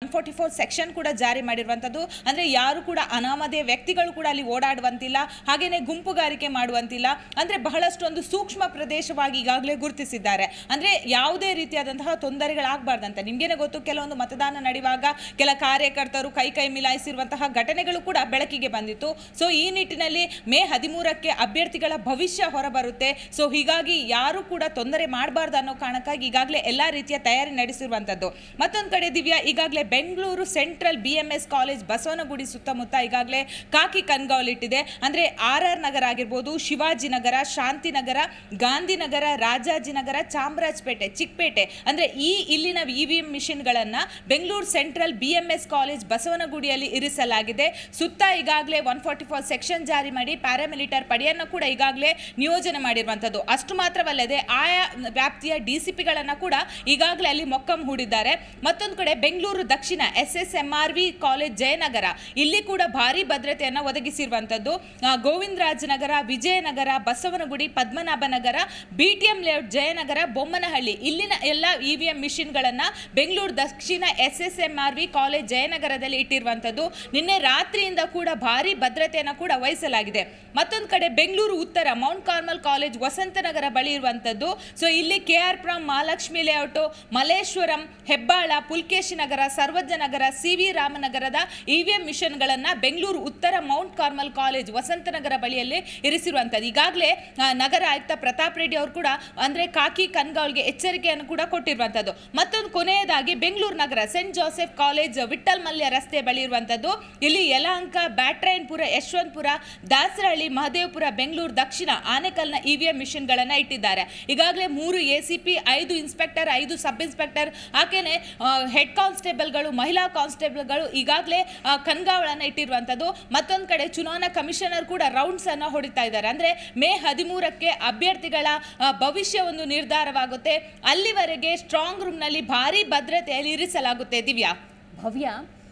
forty four section ಕೂಡ ಜಾರಿ ಮಾಡಿರುವಂಥದ್ದು ಅಂದರೆ ಯಾರು ಕೂಡ ಅನಾಮಧೇಯ ವ್ಯಕ್ತಿಗಳು ಕೂಡ ಅಲ್ಲಿ ಓಡಾಡುವಂತಿಲ್ಲ ಹಾಗೆಯೇ ಗುಂಪುಗಾರಿಕೆ ಮಾಡುವಂತಿಲ್ಲ ಅಂದರೆ ಬಹಳಷ್ಟು ಒಂದು ಸೂಕ್ಷ್ಮ ಪ್ರದೇಶವಾಗಿ ಈಗಾಗಲೇ ಗುರುತಿಸಿದ್ದಾರೆ ಅಂದರೆ ಯಾವುದೇ ರೀತಿಯಾದಂತಹ ತೊಂದರೆಗಳಾಗಬಾರ್ದಂತ ನಿಮಗೇನೆ ಗೊತ್ತು ಕೆಲವೊಂದು ಮತದಾನ ನಡೆಯುವಾಗ ಕೆಲ ಕಾರ್ಯಕರ್ತರು ಕೈ ಕೈ ಮಿಲಾಯಿಸಿರುವಂತಹ ಘಟನೆಗಳು ಕೂಡ ಬೆಳಕಿಗೆ ಬಂದಿತ್ತು ಸೊ ಈ ನಿಟ್ಟಿನಲ್ಲಿ ಮೇ ಹದಿಮೂರಕ್ಕೆ ಅಭ್ಯರ್ಥಿಗಳ ಭವಿಷ್ಯ ಹೊರಬರುತ್ತೆ ಸೊ ಹೀಗಾಗಿ ಯಾರು ಕೂಡ ತೊಂದರೆ ಮಾಡಬಾರ್ದು ಅನ್ನೋ ಕಾರಣಕ್ಕಾಗಿ ಈಗಾಗಲೇ ಎಲ್ಲ ರೀತಿಯ ತಯಾರಿ ನಡೆಸಿರುವಂಥದ್ದು ಮತ್ತೊಂದು ಕಡೆ ದಿವ್ಯಾ ಈಗಾಗಲೇ Bengaluru central B M S college Basavanagudi ಸುತ್ತಮುತ್ತ ಈಗಾಗಲೇ ಕಾಕಿ ಕಣ್ಗಾವಲಿಟ್ಟಿದೆ ಅಂದರೆ ಆರ್ ಆರ್ ನಗರ ಆಗಿರ್ಬೋದು ಶಿವಾಜಿನಗರ ಶಾಂತಿನಗರ ಗಾಂಧಿನಗರ ರಾಜಾಜಿನಗರ ಚಾಮರಾಜಪೇಟೆ ಚಿಕ್ಕಪೇಟೆ ಅಂದರೆ ಈ ಇಲ್ಲಿನ ಇ ವಿ ಎಂ ಮಿಷಿನ್ಗಳನ್ನು Bengaluru central B M S college ಬಸವನಗುಡಿಯಲ್ಲಿ ಇರಿಸಲಾಗಿದೆ ಸುತ್ತ ಈಗಾಗಲೇ ಒನ್ ಫಾರ್ಟಿ ಫೋರ್ ಸೆಕ್ಷನ್ ಜಾರಿ ಮಾಡಿ ಪ್ಯಾರಾಮಿಲಿಟರ್ ಪಡೆಯನ್ನು ಕೂಡ ಈಗಾಗಲೇ ನಿಯೋಜನೆ ಮಾಡಿರುವಂಥದ್ದು ಅಷ್ಟು ಮಾತ್ರವಲ್ಲದೆ ಆಯಾ ವ್ಯಾಪ್ತಿಯ ಡಿ ಸಿ ಪಿಗಳನ್ನು ಕೂಡ ಈಗಾಗಲೇ ಅಲ್ಲಿ ಮೊಕ್ಕಂ ಹೂಡಿದ್ದಾರೆ ಮತ್ತೊಂದು ಕಡೆ ಬೆಂಗಳೂರು ದಕ್ಷಿಣ S S M R V college Jayanagar ಇಲ್ಲಿ ಕೂಡ ಭಾರಿ ಭದ್ರತೆಯನ್ನು ಒದಗಿಸಿರುವಂಥದ್ದು ಆ, Govindarajanagar Vijayanagar Basavanagudi Padmanabhanagar B T M layout Jayanagar Bommanahalli ಇಲ್ಲಿನ ಎಲ್ಲ ಇ ವಿ ಎಂ ಮಿಷಿನ್ಗಳನ್ನು ಬೆಂಗಳೂರು ದಕ್ಷಿಣ S S M R V college ಜಯನಗರದಲ್ಲಿ ಇಟ್ಟಿರುವಂಥದ್ದು ನಿನ್ನೆ ರಾತ್ರಿಯಿಂದ ಕೂಡ ಭಾರಿ ಭದ್ರತೆಯನ್ನು ಕೂಡ ವಹಿಸಲಾಗಿದೆ ಮತ್ತೊಂದು ಕಡೆ ಬೆಂಗಳೂರು ಉತ್ತರ ಮೌಂಟ್ ಕಾರ್ಮಲ್ ಕಾಲೇಜ್ ವಸಂತನಗರ ಬಳಿ ಇರುವಂಥದ್ದು ಸೊ ಇಲ್ಲಿ K R Puram Mahalakshmi layout Malleshwaram Hebbal Pulakeshinagar Sarvagnanagar C V ರಾಮನಗರದ ಇ ವಿ ಎಂ ಮಿಷನ್ಗಳನ್ನು ಬೆಂಗಳೂರು ಉತ್ತರ ಮೌಂಟ್ ಕಾರ್ಮಲ್ ಕಾಲೇಜ್ ವಸಂತನಗರ ಬಳಿಯಲ್ಲಿ ಇರಿಸಿರುವಂಥದ್ದು ಈಗಾಗಲೇ ಆ, ನಗರ ಆಯುಕ್ತ ಪ್ರತಾಪ್ ರೆಡ್ಡಿ ಅವರು ಕೂಡ ಅಂದರೆ ಕಾಕಿ ಕನ್ಗಾವ್ಗೆ ಎಚ್ಚರಿಕೆಯನ್ನು ಕೂಡ ಕೊಟ್ಟಿರುವಂಥದ್ದು ಮತ್ತೊಂದು ಕೊನೆಯದಾಗಿ ಬೆಂಗಳೂರು ನಗರ Saint Joseph college Vittal Mallya ರಸ್ತೆ ಬಳಿ ಇರುವಂಥದ್ದು ಇಲ್ಲಿ ಯಲಹಂಕ ಬ್ಯಾಟ್ರಾಯನ್ಪುರ ಯಶವಂತಪುರ ದಾಸರಹಳ್ಳಿ ಮಹದೇವಪುರ ಬೆಂಗಳೂರು ದಕ್ಷಿಣ ಆನೆಕಲ್ನ ಇ ವಿ ಎಂ ಮಿಷನ್ಗಳನ್ನು ಇಟ್ಟಿದ್ದಾರೆ ಈಗಾಗಲೇ ಮೂರು ಎ ಸಿ ಪಿ ಐದು ಇನ್ಸ್ಪೆಕ್ಟರ್ ಐದು ಸಬ್ ಇನ್ಸ್ಪೆಕ್ಟರ್ ಹಾಗೇನೆ ಹೆಡ್ ಕಾನ್ಸ್ಟೇಬಲ್ಗಳು ಮಹಿಳಾ ಕಾನ್ಸ್ಟೇಬಲ್ಗಳು ಈಗಾಗಲೇ ಕಣ್ಗಾವಳನ್ನು ಇಟ್ಟಿರುವಂಥದ್ದು ಮತ್ತೊಂದು ಕಡೆ ಚುನಾವಣಾ ಕಮಿಷನರ್ ಕೂಡ ರೌಂಡ್ಸ್ ಅನ್ನು ಹೊಡಿತಾ ಇದ್ದಾರೆ ಅಂದ್ರೆ ಮೇ ಹದಿಮೂರಕ್ಕೆ ಅಭ್ಯರ್ಥಿಗಳ ಆ, ಭವಿಷ್ಯ ಒಂದು ನಿರ್ಧಾರವಾಗುತ್ತೆ ಅಲ್ಲಿವರೆಗೆ ಸ್ಟ್ರಾಂಗ್ ರೂಮ್ನಲ್ಲಿ ಭಾರಿ ಭದ್ರತೆಯಲ್ಲಿ ಇರಿಸಲಾಗುತ್ತೆ Divya Bhavya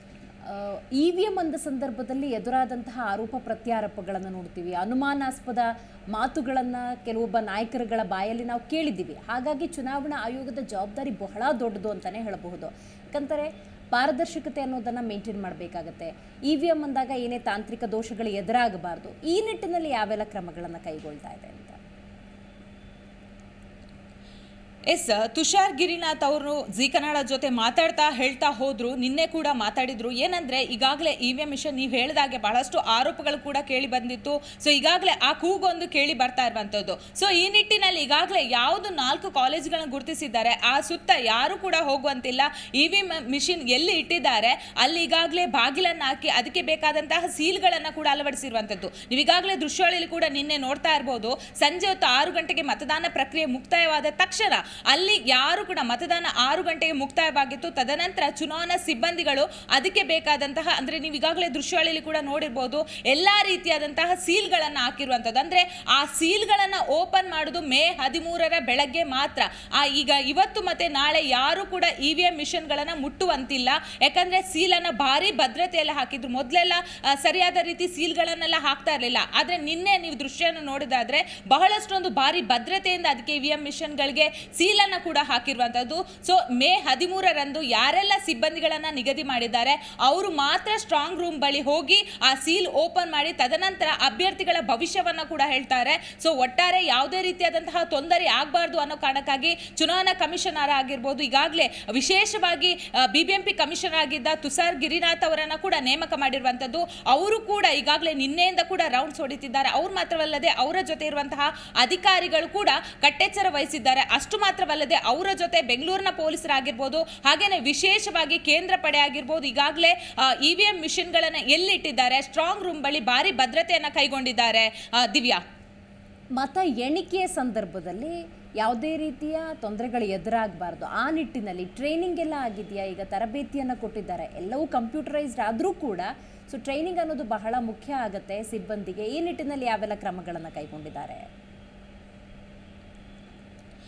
E V M ಅಂದ ಸಂದರ್ಭದಲ್ಲಿ ಎದುರಾದಂತಹ ಆರೋಪ ಪ್ರತ್ಯಾರೋಪಗಳನ್ನು ನೋಡ್ತೀವಿ ಅನುಮಾನಾಸ್ಪದ ಮಾತುಗಳನ್ನು ಕೆಲವೊಬ್ಬ ನಾಯಕರುಗಳ ಬಾಯಲ್ಲಿ ನಾವು ಕೇಳಿದ್ದೀವಿ ಹಾಗಾಗಿ ಚುನಾವಣಾ ಆಯೋಗದ ಜವಾಬ್ದಾರಿ ಬಹಳ ದೊಡ್ಡದು ಅಂತಲೇ ಹೇಳಬಹುದು ಯಾಕಂದರೆ ಪಾರದರ್ಶಕತೆ ಅನ್ನೋದನ್ನು ಮೇಂಟೈನ್ ಮಾಡಬೇಕಾಗತ್ತೆ ಇ ವಿ ಎಂ ಅಂದಾಗ ಏನೇ ತಾಂತ್ರಿಕ ದೋಷಗಳು ಎದುರಾಗಬಾರ್ದು ಈ ನಿಟ್ಟಿನಲ್ಲಿ ಯಾವೆಲ್ಲ ಕ್ರಮಗಳನ್ನು ಕೈಗೊಳ್ತಾ ಇದೆ ಅಂತ ಎಸ್ ತುಷಾರ್ ಗಿರಿನಾಥ್ ಅವರು ಜಿ ಕನ್ನಡ ಜೊತೆ ಮಾತಾಡ್ತಾ ಹೇಳ್ತಾ ಹೋದ್ರು ನಿನ್ನೆ ಕೂಡ ಮಾತಾಡಿದ್ರು ಏನಂದ್ರೆ ಈಗಾಗಲೇ ಇ ವಿ ಎಂ ಮಿಷನ್ ನೀವು ಹೇಳಿದಾಗೆ ಬಹಳಷ್ಟು ಆರೋಪಗಳು ಕೂಡ ಕೇಳಿ ಬಂದಿತ್ತು ಸೊ ಈಗಾಗಲೇ ಆ ಕೂಗೊಂದು ಕೇಳಿ ಬರ್ತಾ ಇರುವಂಥದ್ದು ಸೊ ಈ ನಿಟ್ಟಿನಲ್ಲಿ ಈಗಾಗಲೇ ಯಾವುದು ನಾಲ್ಕು ಕಾಲೇಜ್ಗಳನ್ನ ಗುರುತಿಸಿದ್ದಾರೆ ಆ ಸುತ್ತ ಯಾರು ಕೂಡ ಹೋಗುವಂತಿಲ್ಲ ಇ ವಿ ಮಿಷಿನ್ ಎಲ್ಲಿ ಇಟ್ಟಿದ್ದಾರೆ ಅಲ್ಲಿ ಈಗಾಗಲೇ ಬಾಗಿಲನ್ನು ಹಾಕಿ ಅದಕ್ಕೆ ಬೇಕಾದಂತಹ ಸೀಲ್ಗಳನ್ನು ಕೂಡ ಅಳವಡಿಸಿರುವಂಥದ್ದು ನೀವು ಈಗಾಗಲೇ ದೃಶ್ಯಾವಳಿಯಲ್ಲಿ ಕೂಡ ನಿನ್ನೆ ನೋಡ್ತಾ ಇರ್ಬೋದು ಸಂಜೆ ಹೊತ್ತು ಆರು ಗಂಟೆಗೆ ಮತದಾನ ಪ್ರಕ್ರಿಯೆ ಮುಕ್ತಾಯವಾದ ತಕ್ಷಣ ಅಲ್ಲಿ ಯಾರು ಕೂಡ ಮತದಾನ ಆರು ಗಂಟೆಗೆ ಮುಕ್ತಾಯವಾಗಿತ್ತು ತದನಂತರ ಚುನಾವಣಾ ಸಿಬ್ಬಂದಿಗಳು ಅದಕ್ಕೆ ಬೇಕಾದಂತಹ ಅಂದ್ರೆ ನೀವು ಈಗಾಗಲೇ ದೃಶ್ಯಾವಳಿಯಲ್ಲಿ ಕೂಡ ನೋಡಿರ್ಬೋದು ಎಲ್ಲಾ ರೀತಿಯಾದಂತಹ ಸೀಲ್ಗಳನ್ನು ಹಾಕಿರುವಂಥದ್ದು ಅಂದ್ರೆ ಆ ಸೀಲ್ಗಳನ್ನು ಓಪನ್ ಮಾಡೋದು ಮೇ ಹದಿಮೂರರ ಬೆಳಗ್ಗೆ ಮಾತ್ರ ಆ ಈಗ ಇವತ್ತು ಮತ್ತೆ ನಾಳೆ ಯಾರು ಕೂಡ ಇ ವಿ ಎಂ ಮಿಷನ್ಗಳನ್ನು ಮುಟ್ಟುವಂತಿಲ್ಲ ಯಾಕಂದ್ರೆ ಸೀಲನ್ನು ಭಾರಿ ಭದ್ರತೆಯಲ್ಲಿ ಹಾಕಿದ್ರು ಮೊದಲೆಲ್ಲ ಆ, ಸರಿಯಾದ ರೀತಿ ಸೀಲ್ಗಳನ್ನೆಲ್ಲ ಹಾಕ್ತಾ ಇರಲಿಲ್ಲ ಆದ್ರೆ ನಿನ್ನೆ ನೀವು ದೃಶ್ಯವನ್ನು ನೋಡಿದಾದ್ರೆ ಬಹಳಷ್ಟೊಂದು ಭಾರಿ ಭದ್ರತೆಯಿಂದ ಅದಕ್ಕೆ ಇ ವಿ ಎಂ ಮಿಷನ್ಗಳಿಗೆ ಸೀಲನ್ನು ಕೂಡ ಹಾಕಿರುವಂಥದ್ದು ಸೊ ಮೇ ಹದಿಮೂರರಂದು ಯಾರೆಲ್ಲ ಸಿಬ್ಬಂದಿಗಳನ್ನ ನಿಗದಿ ಮಾಡಿದ್ದಾರೆ ಅವರು ಮಾತ್ರ ಸ್ಟ್ರಾಂಗ್ ರೂಮ್ ಬಳಿ ಹೋಗಿ ಆ ಸೀಲ್ ಓಪನ್ ಮಾಡಿ ತದನಂತರ ಅಭ್ಯರ್ಥಿಗಳ ಭವಿಷ್ಯವನ್ನ ಕೂಡ ಹೇಳ್ತಾರೆ ಸೊ ಒಟ್ಟಾರೆ ಯಾವುದೇ ರೀತಿಯಾದಂತಹ ತೊಂದರೆ ಆಗಬಾರ್ದು ಅನ್ನೋ ಕಾರಣಕ್ಕಾಗಿ ಚುನಾವಣಾ ಕಮಿಷನರ್ ಆಗಿರ್ಬೋದು ಈಗಾಗಲೇ ವಿಶೇಷವಾಗಿ ಬಿಬಿಎಂಪಿ ಕಮಿಷನರ್ ಆಗಿದ್ದ ತುಷಾರ್ ಗಿರಿನಾಥ್ ಅವರನ್ನ ಕೂಡ ನೇಮಕ ಮಾಡಿರುವಂಥದ್ದು ಅವರು ಕೂಡ ಈಗಾಗಲೇ ನಿನ್ನೆಯಿಂದ ಕೂಡ ರೌಂಡ್ಸ್ ಹೊಡಿತಿದ್ದಾರೆ ಅವ್ರು ಮಾತ್ರವಲ್ಲದೆ ಅವರ ಜೊತೆ ಇರುವಂತಹ ಅಧಿಕಾರಿಗಳು ಕೂಡ ಕಟ್ಟೆಚ್ಚರ ವಹಿಸಿದ್ದಾರೆ ಅಷ್ಟು ಮಾತ್ರವಲ್ಲದೆ ಅವರ ಜೊತೆ ಬೆಂಗಳೂರಿನ ಪೊಲೀಸರಾಗಿರ್ಬೋದು ಹಾಗೇನೆ ವಿಶೇಷವಾಗಿ ಕೇಂದ್ರ ಪಡೆ ಆಗಿರ್ಬೋದು ಈಗಾಗಲೇ ಇ ವಿ ಎಂ ಮಿಷನ್ಗಳನ್ನು ಎಲ್ಲಿಟ್ಟಿದ್ದಾರೆ ಸ್ಟ್ರಾಂಗ್ ರೂಮ್ ಬಳಿ ಭಾರಿ ಭದ್ರತೆಯನ್ನು ಕೈಗೊಂಡಿದ್ದಾರೆ ಆ, ದಿವ್ಯಾ ಮತ ಎಣಿಕೆಯ ಸಂದರ್ಭದಲ್ಲಿ ಯಾವುದೇ ರೀತಿಯ ತೊಂದರೆಗಳು ಎದುರಾಗಬಾರ್ದು ಆ ನಿಟ್ಟಿನಲ್ಲಿ ಟ್ರೈನಿಂಗ್ ಎಲ್ಲ ಆಗಿದೆಯಾ ಈಗ ತರಬೇತಿಯನ್ನು ಕೊಟ್ಟಿದ್ದಾರೆ ಎಲ್ಲವೂ ಕಂಪ್ಯೂಟರೈಸ್ಡ್ ಆದರೂ ಕೂಡ ಸೊ ಟ್ರೈನಿಂಗ್ ಅನ್ನೋದು ಬಹಳ ಮುಖ್ಯ ಆಗುತ್ತೆ ಸಿಬ್ಬಂದಿಗೆ ಈ ನಿಟ್ಟಿನಲ್ಲಿ ಯಾವೆಲ್ಲ ಕ್ರಮಗಳನ್ನು ಕೈಗೊಂಡಿದ್ದಾರೆ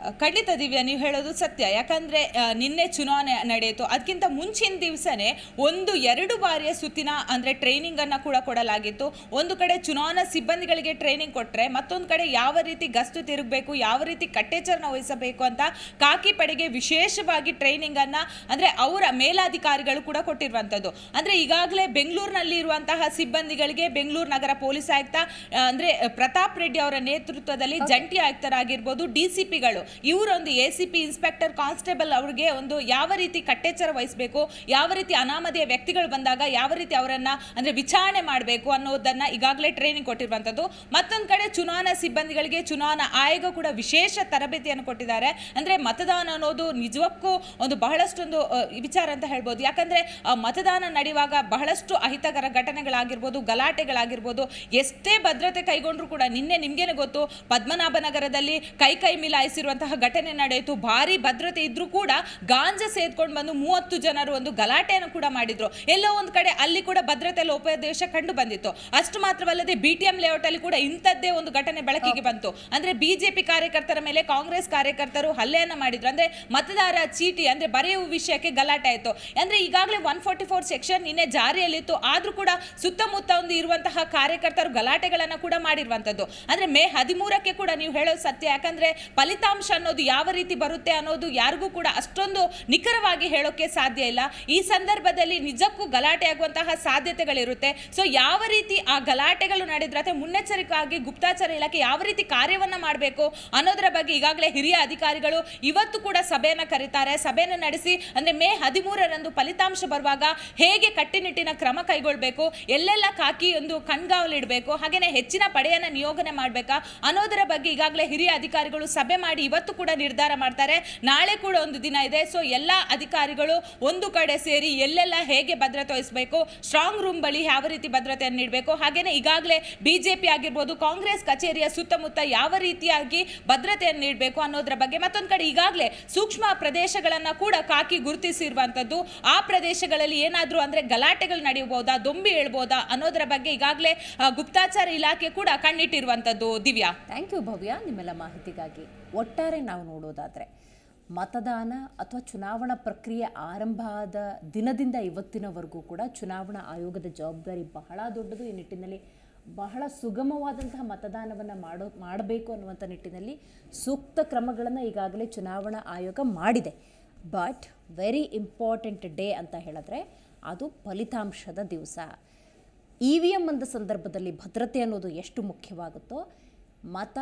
ಖಂಡಿತ ದಿವ್ಯಾ ನೀವು ಹೇಳೋದು ಸತ್ಯ ಯಾಕಂದ್ರೆ ಆ, ನಿನ್ನೆ ಚುನಾವಣೆ ನಡೆಯಿತು ಅದಕ್ಕಿಂತ ಮುಂಚಿನ ದಿವಸನೇ ಒಂದು ಎರಡು ಬಾರಿಯ ಸುತ್ತಿನ ಅಂದ್ರೆ ಟ್ರೈನಿಂಗ್ ಅನ್ನ ಕೂಡ ಕೊಡಲಾಗಿತ್ತು ಒಂದು ಕಡೆ ಚುನಾವಣಾ ಸಿಬ್ಬಂದಿಗಳಿಗೆ ಟ್ರೈನಿಂಗ್ ಕೊಟ್ರೆ ಮತ್ತೊಂದು ಕಡೆ ಯಾವ ರೀತಿ ಗಸ್ತು ತಿರುಗಬೇಕು ಯಾವ ರೀತಿ ಕಟ್ಟೆಚ್ಚರನ ವಹಿಸಬೇಕು ಅಂತ ಕಾಕಿ ಪಡೆಗೆ ವಿಶೇಷವಾಗಿ ಟ್ರೈನಿಂಗ್ ಅನ್ನ ಅಂದ್ರೆ ಅವರ ಮೇಲಾಧಿಕಾರಿಗಳು ಕೂಡ ಕೊಟ್ಟಿರುವಂತದ್ದು ಅಂದ್ರೆ ಈಗಾಗಲೇ ಬೆಂಗಳೂರಿನಲ್ಲಿ ಇರುವಂತಹ ಸಿಬ್ಬಂದಿಗಳಿಗೆ ಬೆಂಗಳೂರು ನಗರ ಪೊಲೀಸ್ ಆಯುಕ್ತ ಆ, ಅಂದ್ರೆ ಪ್ರತಾಪ್ ರೆಡ್ಡಿ ಅವರ ನೇತೃತ್ವದಲ್ಲಿ ಜಂಟಿ ಆಯುಕ್ತರಾಗಿರ್ಬೋದು ಡಿಸಿಪಿಗಳು ಇವರೊಂದು A C P inspector constable ಅವ್ರಿಗೆ ಒಂದು ಯಾವ ರೀತಿ ಕಟ್ಟೆಚ್ಚರ ವಹಿಸಬೇಕು ಯಾವ ರೀತಿ ಅನಾಮಧೇಯ ವ್ಯಕ್ತಿಗಳು ಬಂದಾಗ ಯಾವ ರೀತಿ ಅವರನ್ನ ಅಂದ್ರೆ ವಿಚಾರಣೆ ಮಾಡಬೇಕು ಅನ್ನೋದನ್ನ ಈಗಾಗಲೇ ಟ್ರೈನಿಂಗ್ ಕೊಟ್ಟಿರುವಂತದ್ದು ಮತ್ತೊಂದು ಕಡೆ ಚುನಾವಣಾ ಸಿಬ್ಬಂದಿಗಳಿಗೆ ಚುನಾವಣಾ ಆಯೋಗ ಕೂಡ ವಿಶೇಷ ತರಬೇತಿಯನ್ನು ಕೊಟ್ಟಿದ್ದಾರೆ ಅಂದ್ರೆ ಮತದಾನ ಅನ್ನೋದು ನಿಜಕ್ಕೂ ಒಂದು ಬಹಳಷ್ಟೊಂದು ಆ, ವಿಚಾರ ಅಂತ ಹೇಳ್ಬೋದು ಯಾಕಂದ್ರೆ ಆ, ಮತದಾನ ನಡೆಯುವಾಗ ಬಹಳಷ್ಟು ಅಹಿತಕರ ಘಟನೆಗಳಾಗಿರ್ಬೋದು ಗಲಾಟೆಗಳಾಗಿರ್ಬೋದು ಎಷ್ಟೇ ಭದ್ರತೆ ಕೈಗೊಂಡ್ರು ಕೂಡ ನಿನ್ನೆ ನಿಮ್ಗೇನೆ ಗೊತ್ತು ಪದ್ಮನಾಭನಗರದಲ್ಲಿ ಕೈ ಕೈ ಮಿಲಾಯಿಸಿರುವಂತಹ ಘಟನೆ ನಡೆಯಿತು ಭಾರಿ ಭದ್ರತೆ ಇದ್ರೂ ಕೂಡ ಗಾಂಜಾ ಸೇದ್ಕೊಂಡು ಬಂದು ಮೂವತ್ತು ಜನರು ಒಂದು ಗಲಾಟೆಯನ್ನು ಕೂಡ ಮಾಡಿದ್ರು ಎಲ್ಲೋ ಒಂದು ಕಡೆ ಅಲ್ಲಿ ಕೂಡ ಭದ್ರತೆ ಲೋಪದೇಶ ಕಂಡು ಬಂದಿತ್ತು ಅಷ್ಟು ಮಾತ್ರವಲ್ಲದೆ ಬಿ ಟಿ ಎಂ ಲೇಔಟ್ ಅಲ್ಲಿ ಕೂಡ ಇಂಥದ್ದೇ ಒಂದು ಘಟನೆ ಬೆಳಕಿಗೆ ಬಂತು ಅಂದ್ರೆ ಬಿಜೆಪಿ ಕಾರ್ಯಕರ್ತರ ಮೇಲೆ ಕಾಂಗ್ರೆಸ್ ಕಾರ್ಯಕರ್ತರು ಹಲ್ಲೆಯನ್ನ ಮಾಡಿದ್ರು ಅಂದ್ರೆ ಮತದಾರ ಚೀಟಿ ಅಂದ್ರೆ ಬರೆಯುವ ವಿಷಯಕ್ಕೆ ಗಲಾಟೆ ಆಯ್ತು ಅಂದ್ರೆ ಈಗಾಗಲೇ ಒನ್ ಫಾರ್ಟಿ ಫೋರ್ ಸೆಕ್ಷನ್ ನಿನ್ನೆ ಜಾರಿಯಲ್ಲಿತ್ತು ಆದ್ರೂ ಕೂಡ ಸುತ್ತಮುತ್ತ ಒಂದು ಇರುವಂತಹ ಕಾರ್ಯಕರ್ತರು ಗಲಾಟೆಗಳನ್ನ ಕೂಡ ಮಾಡಿರುವಂತದ್ದು ಅಂದ್ರೆ ಮೇ ಹದಿಮೂರಕ್ಕೆ ಕೂಡ ನೀವು ಹೇಳೋದು ಸತ್ಯ ಯಾಕಂದ್ರೆ ಫಲಿತಾಂಶ ಅನ್ನೋದು ಯಾವ ರೀತಿ ಬರುತ್ತೆ ಅನ್ನೋದು ಯಾರಿಗೂ ಕೂಡ ಅಷ್ಟೊಂದು ನಿಖರವಾಗಿ ಹೇಳೋಕೆ ಸಾಧ್ಯ ಇಲ್ಲ ಈ ಸಂದರ್ಭದಲ್ಲಿ ನಿಜಕ್ಕೂ ಗಲಾಟೆ ಆಗುವಂತಹ ಸಾಧ್ಯತೆಗಳಿರುತ್ತೆ ಸೊ ಯಾವ ರೀತಿ ಆ ಗಲಾಟೆಗಳು ನಡೆದ್ರೆ ಅಥವಾ ಮುನ್ನೆಚ್ಚರಿಕೆಯಾಗಿ ಗುಪ್ತಚರ ಇಲಾಖೆ ಯಾವ ರೀತಿ ಕಾರ್ಯವನ್ನ ಮಾಡಬೇಕು ಅನ್ನೋದರ ಬಗ್ಗೆ ಈಗಾಗಲೇ ಹಿರಿಯ ಅಧಿಕಾರಿಗಳು ಇವತ್ತು ಕೂಡ ಸಭೆಯನ್ನ ಕರೀತಾರೆ ಸಭೆಯನ್ನು ನಡೆಸಿ ಅಂದ್ರೆ ಮೇ ಹದಿಮೂರರಂದು ಫಲಿತಾಂಶ ಬರುವಾಗ ಹೇಗೆ ಕಟ್ಟುನಿಟ್ಟಿನ ಕ್ರಮ ಕೈಗೊಳ್ಬೇಕು ಎಲ್ಲೆಲ್ಲ ಕಾಕಿ ಒಂದು ಕಣ್ಗಾವಲಿಡಬೇಕು ಹಾಗೇನೆ ಹೆಚ್ಚಿನ ಪಡೆಯನ್ನ ನಿಯೋಗನೆ ಮಾಡಬೇಕಾ ಅನ್ನೋದರ ಬಗ್ಗೆ ಈಗಾಗಲೇ ಹಿರಿಯ ಅಧಿಕಾರಿಗಳು ಸಭೆ ಮಾಡಿ ಇವತ್ತು ಕೂಡ ನಿರ್ಧಾರ ಮಾಡ್ತಾರೆ ನಾಳೆ ಕೂಡ ಒಂದು ದಿನ ಇದೆ ಸೊ ಎಲ್ಲ ಅಧಿಕಾರಿಗಳು ಒಂದು ಕಡೆ ಸೇರಿ ಎಲ್ಲೆಲ್ಲ ಹೇಗೆ ಭದ್ರತೆ ವಹಿಸಬೇಕು ಸ್ಟ್ರಾಂಗ್ ರೂಮ್ ಬಳಿ ಯಾವ ರೀತಿ ಭದ್ರತೆಯನ್ನು ನೀಡಬೇಕು ಹಾಗೇನೆ ಈಗಾಗಲೇ ಬಿಜೆಪಿ ಆಗಿರ್ಬೋದು ಕಾಂಗ್ರೆಸ್ ಕಚೇರಿಯ ಸುತ್ತಮುತ್ತ ಯಾವ ರೀತಿಯಾಗಿ ಭದ್ರತೆಯನ್ನು ನೀಡಬೇಕು ಅನ್ನೋದರ ಬಗ್ಗೆ ಮತ್ತೊಂದು ಕಡೆ ಈಗಾಗಲೇ ಸೂಕ್ಷ್ಮ ಪ್ರದೇಶಗಳನ್ನ ಕೂಡ ಕಾಕಿ ಗುರುತಿಸಿರುವಂತದ್ದು ಆ ಪ್ರದೇಶಗಳಲ್ಲಿ ಏನಾದರೂ ಅಂದ್ರೆ ಗಲಾಟೆಗಳು ನಡೆಯಬಹುದಾ ದೊಂಬಿ ಹೇಳ್ಬೋದಾ ಅನ್ನೋದರ ಬಗ್ಗೆ ಈಗಾಗಲೇ ಆ, ಗುಪ್ತಚರ ಇಲಾಖೆ ಕೂಡ ಕಣ್ಣಿಟ್ಟಿರುವಂತದ್ದು ದಿವ್ಯಾ ಥ್ಯಾಂಕ್ ಯು ಭವ್ಯ ನಿಮ್ಮೆಲ್ಲ ಮಾಹಿತಿಗಾಗಿ ಒಟ್ಟಾರೆ ನಾವು ನೋಡೋದಾದರೆ ಮತದಾನ ಅಥವಾ ಚುನಾವಣಾ ಪ್ರಕ್ರಿಯೆ ಆರಂಭ ಆದ ದಿನದಿಂದ ಇವತ್ತಿನವರೆಗೂ ಕೂಡ ಚುನಾವಣಾ ಆಯೋಗದ ಜವಾಬ್ದಾರಿ ಬಹಳ ದೊಡ್ಡದು ಈ ನಿಟ್ಟಿನಲ್ಲಿ ಬಹಳ ಸುಗಮವಾದಂತಹ ಮತದಾನವನ್ನು ಮಾಡೋ ಮಾಡಬೇಕು ಅನ್ನುವಂಥ ನಿಟ್ಟಿನಲ್ಲಿ ಸೂಕ್ತ ಕ್ರಮಗಳನ್ನು ಈಗಾಗಲೇ ಚುನಾವಣಾ ಆಯೋಗ ಮಾಡಿದೆ ಬಟ್ ವೆರಿ ಇಂಪಾರ್ಟೆಂಟ್ ಡೇ ಅಂತ ಹೇಳಿದ್ರೆ ಅದು ಫಲಿತಾಂಶದ ದಿವಸ ಇ ವಿ ಎಮ್ ಅಂದ ಸಂದರ್ಭದಲ್ಲಿ ಭದ್ರತೆ ಅನ್ನೋದು ಎಷ್ಟು ಮುಖ್ಯವಾಗುತ್ತೋ ಮತ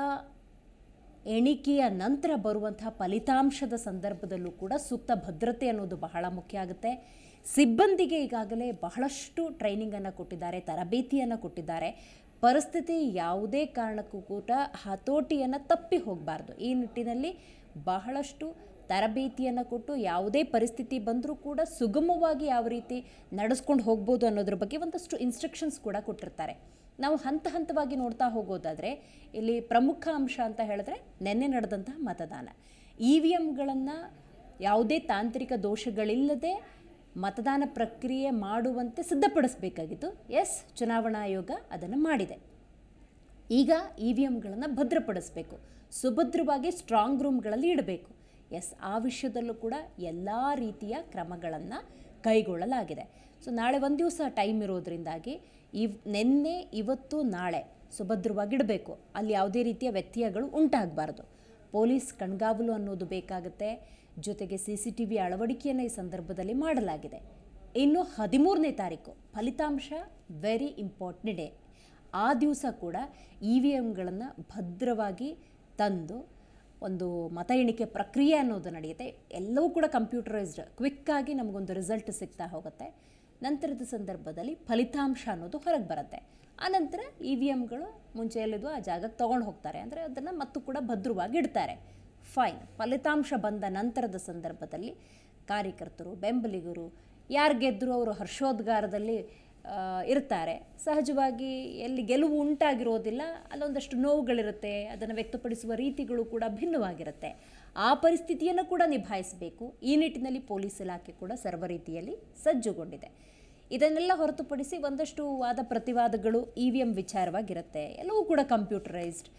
ಎಣಿಕೆಯ ನಂತರ ಬರುವಂತಹ ಫಲಿತಾಂಶದ ಸಂದರ್ಭದಲ್ಲೂ ಕೂಡ ಸೂಕ್ತ ಭದ್ರತೆ ಅನ್ನೋದು ಬಹಳ ಮುಖ್ಯ ಆಗುತ್ತೆ ಸಿಬ್ಬಂದಿಗೆ ಈಗಾಗಲೇ ಬಹಳಷ್ಟು ಟ್ರೈನಿಂಗನ್ನು ಕೊಟ್ಟಿದ್ದಾರೆ ತರಬೇತಿಯನ್ನು ಕೊಟ್ಟಿದ್ದಾರೆ ಪರಿಸ್ಥಿತಿ ಯಾವುದೇ ಕಾರಣಕ್ಕೂ ಕೂಡ ಹತೋಟಿಯನ್ನು ತಪ್ಪಿ ಹೋಗಬಾರ್ದು ಈ ನಿಟ್ಟಿನಲ್ಲಿ ಬಹಳಷ್ಟು ತರಬೇತಿಯನ್ನು ಕೊಟ್ಟು ಯಾವುದೇ ಪರಿಸ್ಥಿತಿ ಬಂದರೂ ಕೂಡ ಸುಗಮವಾಗಿ ಯಾವ ರೀತಿ ನಡೆಸ್ಕೊಂಡು ಹೋಗ್ಬೋದು ಅನ್ನೋದ್ರ ಬಗ್ಗೆ ಒಂದಷ್ಟು ಇನ್ಸ್ಟ್ರಕ್ಷನ್ಸ್ ಕೂಡ ಕೊಟ್ಟಿರ್ತಾರೆ ನಾವು ಹಂತ ಹಂತವಾಗಿ ನೋಡ್ತಾ ಹೋಗೋದಾದರೆ ಇಲ್ಲಿ ಪ್ರಮುಖ ಅಂಶ ಅಂತ ಹೇಳಿದ್ರೆ ನಿನ್ನೆ ನಡೆದಂತಹ ಮತದಾನ ಇ ವಿ ಎಮ್ಗಳನ್ನು ಯಾವುದೇ ತಾಂತ್ರಿಕ ದೋಷಗಳಿಲ್ಲದೆ ಮತದಾನ ಪ್ರಕ್ರಿಯೆ ಮಾಡುವಂತೆ ಸಿದ್ಧಪಡಿಸಬೇಕಾಗಿತ್ತು ಎಸ್ ಚುನಾವಣಾ ಆಯೋಗ ಅದನ್ನು ಮಾಡಿದೆ ಈಗ ಇ ವಿ ಎಮ್ಗಳನ್ನು ಭದ್ರಪಡಿಸಬೇಕು ಸುಭದ್ರವಾಗಿ ಸ್ಟ್ರಾಂಗ್ ರೂಮ್ಗಳಲ್ಲಿ ಇಡಬೇಕು ಎಸ್ ಆ ವಿಷಯದಲ್ಲೂ ಕೂಡ ಎಲ್ಲ ರೀತಿಯ ಕ್ರಮಗಳನ್ನು ಕೈಗೊಳ್ಳಲಾಗಿದೆ ಸೊ ನಾಳೆ ಒಂದು ದಿವಸ ಟೈಮ್ ಇರೋದ್ರಿಂದಾಗಿ ಇವ್ ನಿನ್ನೆ ಇವತ್ತು ನಾಳೆ ಸುಭದ್ರವಾಗಿ ಇಡಬೇಕು ಅಲ್ಲಿ ಯಾವುದೇ ರೀತಿಯ ವ್ಯತ್ಯಯಗಳು ಉಂಟಾಗಬಾರ್ದು ಪೊಲೀಸ್ ಕಣ್ಗಾವಲು ಅನ್ನೋದು ಬೇಕಾಗುತ್ತೆ ಜೊತೆಗೆ ಸಿ ಸಿ ಟಿ ವಿ ಅಳವಡಿಕೆಯನ್ನು ಈ ಸಂದರ್ಭದಲ್ಲಿ ಮಾಡಲಾಗಿದೆ ಇನ್ನು ಹದಿಮೂರನೇ ತಾರೀಕು ಫಲಿತಾಂಶ ವೆರಿ ಇಂಪಾರ್ಟೆಂಟ್ ಡೇ ಆ ದಿವಸ ಕೂಡ ಇ ವಿ ಎಮ್ಗಳನ್ನು ಭದ್ರವಾಗಿ ತಂದು ಒಂದು ಮತ ಎಣಿಕೆ ಪ್ರಕ್ರಿಯೆ ಅನ್ನೋದು ನಡೆಯುತ್ತೆ ಎಲ್ಲವೂ ಕೂಡ ಕಂಪ್ಯೂಟರೈಸ್ಡ್ ಕ್ವಿಕ್ಕಾಗಿ ನಮಗೊಂದು ರಿಸಲ್ಟ್ ಸಿಗ್ತಾ ಹೋಗುತ್ತೆ ನಂತರದ ಸಂದರ್ಭದಲ್ಲಿ ಫಲಿತಾಂಶ ಅನ್ನೋದು ಹೊರಗೆ ಬರುತ್ತೆ ಆನಂತರ ಇ ವಿ ಎಮ್ಗಳು ಮುಂಚೆ ಎಲ್ಲಿದ್ದು ಆ ಜಾಗಕ್ಕೆ ತೊಗೊಂಡು ಹೋಗ್ತಾರೆ ಅಂದರೆ ಅದನ್ನು ಮತ್ತು ಕೂಡ ಭದ್ರವಾಗಿ ಇಡ್ತಾರೆ ಫೈನ್ ಫಲಿತಾಂಶ ಬಂದ ನಂತರದ ಸಂದರ್ಭದಲ್ಲಿ ಕಾರ್ಯಕರ್ತರು ಬೆಂಬಲಿಗರು ಯಾರು ಗೆದ್ದರು ಅವರು ಹರ್ಷೋದ್ಗಾರದಲ್ಲಿ ಆ, ಇರ್ತಾರೆ ಸಹಜವಾಗಿ ಎಲ್ಲಿ ಗೆಲುವು ಉಂಟಾಗಿರೋದಿಲ್ಲ ಅಲ್ಲೊಂದಷ್ಟು ನೋವುಗಳಿರುತ್ತೆ ಅದನ್ನು ವ್ಯಕ್ತಪಡಿಸುವ ರೀತಿಗಳು ಕೂಡ ಭಿನ್ನವಾಗಿರುತ್ತೆ ಆ ಪರಿಸ್ಥಿತಿಯನ್ನು ಕೂಡ ನಿಭಾಯಿಸಬೇಕು ಈ ನಿಟ್ಟಿನಲ್ಲಿ ಪೊಲೀಸ್ ಇಲಾಖೆ ಕೂಡ ಸರ್ವ ರೀತಿಯಲ್ಲಿ ಸಜ್ಜುಗೊಂಡಿದೆ ಇದನ್ನೆಲ್ಲ ಹೊರತುಪಡಿಸಿ ಒಂದಷ್ಟು ವಾದ ಪ್ರತಿವಾದಗಳು ಇ ವಿ ಎಮ್ ವಿಚಾರವಾಗಿರುತ್ತೆ ಎಲ್ಲವೂ ಕೂಡ ಕಂಪ್ಯೂಟರೈಸ್ಡ್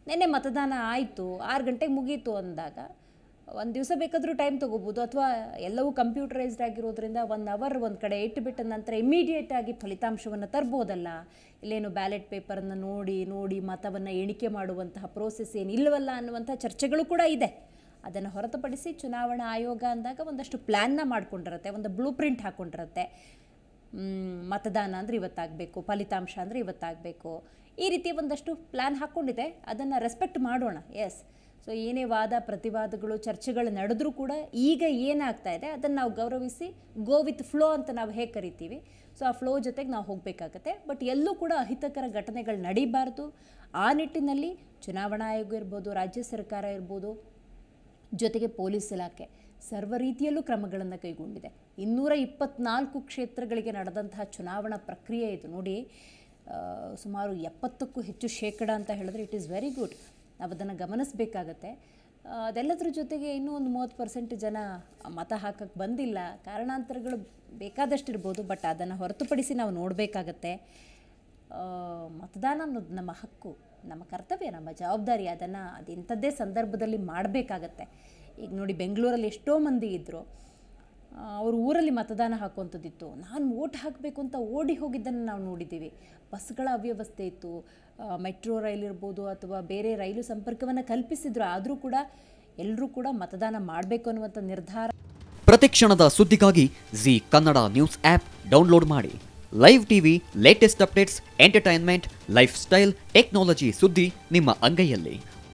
ನಿನ್ನೆ ಮತದಾನ ಆಯಿತು ಆರು ಗಂಟೆಗೆ ಮುಗೀತು ಅಂದಾಗ ಒಂದು ದಿವಸ ಬೇಕಾದರೂ ಟೈಮ್ ತೊಗೋಬೋದು ಅಥವಾ ಎಲ್ಲವೂ ಕಂಪ್ಯೂಟರೈಸ್ಡ್ ಆಗಿರೋದ್ರಿಂದ ಒನ್ ಅವರ್ ಒಂದು ಕಡೆ ಇಟ್ಟುಬಿಟ್ಟ ನಂತರ ಇಮಿಡಿಯೇಟ್ ಆಗಿ ಫಲಿತಾಂಶವನ್ನು ತರ್ಬೋದಲ್ಲ ಇಲ್ಲೇನು ಬ್ಯಾಲೆಟ್ ಪೇಪರನ್ನು ನೋಡಿ ನೋಡಿ ಮತವನ್ನು ಎಣಿಕೆ ಮಾಡುವಂತಹ ಪ್ರೋಸೆಸ್ ಏನು ಇಲ್ಲವಲ್ಲ ಅನ್ನುವಂಥ ಚರ್ಚೆಗಳು ಕೂಡ ಇದೆ ಅದನ್ನು ಹೊರತುಪಡಿಸಿ ಚುನಾವಣಾ ಆಯೋಗ ಅಂದಾಗ ಒಂದಷ್ಟು ಪ್ಲ್ಯಾನ್ನ ಮಾಡ್ಕೊಂಡಿರುತ್ತೆ ಒಂದು ಬ್ಲೂ ಪ್ರಿಂಟ್ ಹಾಕ್ಕೊಂಡಿರುತ್ತೆ ಮ್, ಮತದಾನ ಅಂದರೆ ಇವತ್ತಾಗಬೇಕು ಫಲಿತಾಂಶ ಅಂದರೆ ಇವತ್ತಾಗಬೇಕು ಈ ರೀತಿ ಒಂದಷ್ಟು ಪ್ಲ್ಯಾನ್ ಹಾಕ್ಕೊಂಡಿದೆ ಅದನ್ನು ರೆಸ್ಪೆಕ್ಟ್ ಮಾಡೋಣ ಎಸ್ ಸೊ ಏನೇ ವಾದ ಪ್ರತಿವಾದಗಳು ಚರ್ಚೆಗಳು ನಡೆದ್ರೂ ಕೂಡ ಈಗ ಏನಾಗ್ತಾ ಇದೆ ಅದನ್ನು ನಾವು ಗೌರವಿಸಿ ಗೋ ವಿತ್ ಫ್ಲೋ ಅಂತ ನಾವು ಹೇಗೆ ಕರಿತೀವಿ ಸೊ ಆ ಫ್ಲೋ ಜೊತೆಗೆ ನಾವು ಹೋಗಬೇಕಾಗತ್ತೆ ಬಟ್ ಎಲ್ಲೂ ಕೂಡ ಅಹಿತಕರ ಘಟನೆಗಳು ನಡೀಬಾರ್ದು ಆ ನಿಟ್ಟಿನಲ್ಲಿ ಚುನಾವಣಾ ಆಯೋಗ ಇರ್ಬೋದು ರಾಜ್ಯ ಸರ್ಕಾರ ಇರ್ಬೋದು ಜೊತೆಗೆ ಪೊಲೀಸ್ ಇಲಾಖೆ ಸರ್ವ ರೀತಿಯಲ್ಲೂ ಕ್ರಮಗಳನ್ನು ಕೈಗೊಂಡಿದೆ ಇನ್ನೂರ ಇಪ್ಪತ್ನಾಲ್ಕು ಕ್ಷೇತ್ರಗಳಿಗೆ ನಡೆದಂತಹ ಚುನಾವಣಾ ಪ್ರಕ್ರಿಯೆ ಇದು ನೋಡಿ ಆ, ಸುಮಾರು ಎಪ್ಪತ್ತಕ್ಕೂ ಹೆಚ್ಚು ಶೇಕಡ ಅಂತ ಹೇಳಿದ್ರೆ ಇಟ್ ಈಸ್ ವೆರಿ ಗುಡ್ ನಾವು ಅದನ್ನು ಗಮನಿಸಬೇಕಾಗತ್ತೆ ಆ, ಅದೆಲ್ಲದರ ಜೊತೆಗೆ ಇನ್ನೂ ಒಂದು ಮೂವತ್ತು ಪರ್ಸೆಂಟ್ ಜನ ಮತ ಹಾಕಕ್ಕೆ ಬಂದಿಲ್ಲ ಕಾರಣಾಂತರಗಳು ಬೇಕಾದಷ್ಟು ಇರ್ಬೋದು ಬಟ್ ಅದನ್ನು ಹೊರತುಪಡಿಸಿ ನಾವು ನೋಡಬೇಕಾಗತ್ತೆ ಆ, ಮತದಾನ ಅನ್ನೋದು ನಮ್ಮ ಹಕ್ಕು ನಮ್ಮ ಕರ್ತವ್ಯ ನಮ್ಮ ಜವಾಬ್ದಾರಿ ಅದನ್ನು ಅದು ಇಂಥದ್ದೇ ಸಂದರ್ಭದಲ್ಲಿ ಮಾಡಬೇಕಾಗತ್ತೆ ಈಗ ನೋಡಿ ಬೆಂಗಳೂರಲ್ಲಿ ಎಷ್ಟೋ ಮಂದಿ ಇದ್ದರು ಅವ್ರ ಊರಲ್ಲಿ ಮತದಾನ ಹಾಕುವಂಥದ್ದಿತ್ತು ನಾನು ಓಟ್ ಹಾಕಬೇಕು ಅಂತ ಓಡಿ ಹೋಗಿದ್ದನ್ನು ನಾವು ನೋಡಿದ್ದೀವಿ ಬಸ್ಗಳ ಅವ್ಯವಸ್ಥೆ ಇತ್ತು ಮೆಟ್ರೋ ರೈಲ್ ಇರ್ಬೋದು ಅಥವಾ ಬೇರೆ ರೈಲು ಸಂಪರ್ಕವನ್ನು ಕಲ್ಪಿಸಿದ್ರು ಆದರೂ ಕೂಡ ಎಲ್ಲರೂ ಕೂಡ ಮತದಾನ ಮಾಡಬೇಕು ಅನ್ನುವಂಥ ನಿರ್ಧಾರ ಪ್ರತಿಕ್ಷಣದ ಸುದ್ದಿಗಾಗಿ Zee Kannada news app download ಮಾಡಿ live TV latest updates entertainment life style technology ಸುದ್ದಿ ನಿಮ್ಮ ಅಂಗೈಯಲ್ಲಿ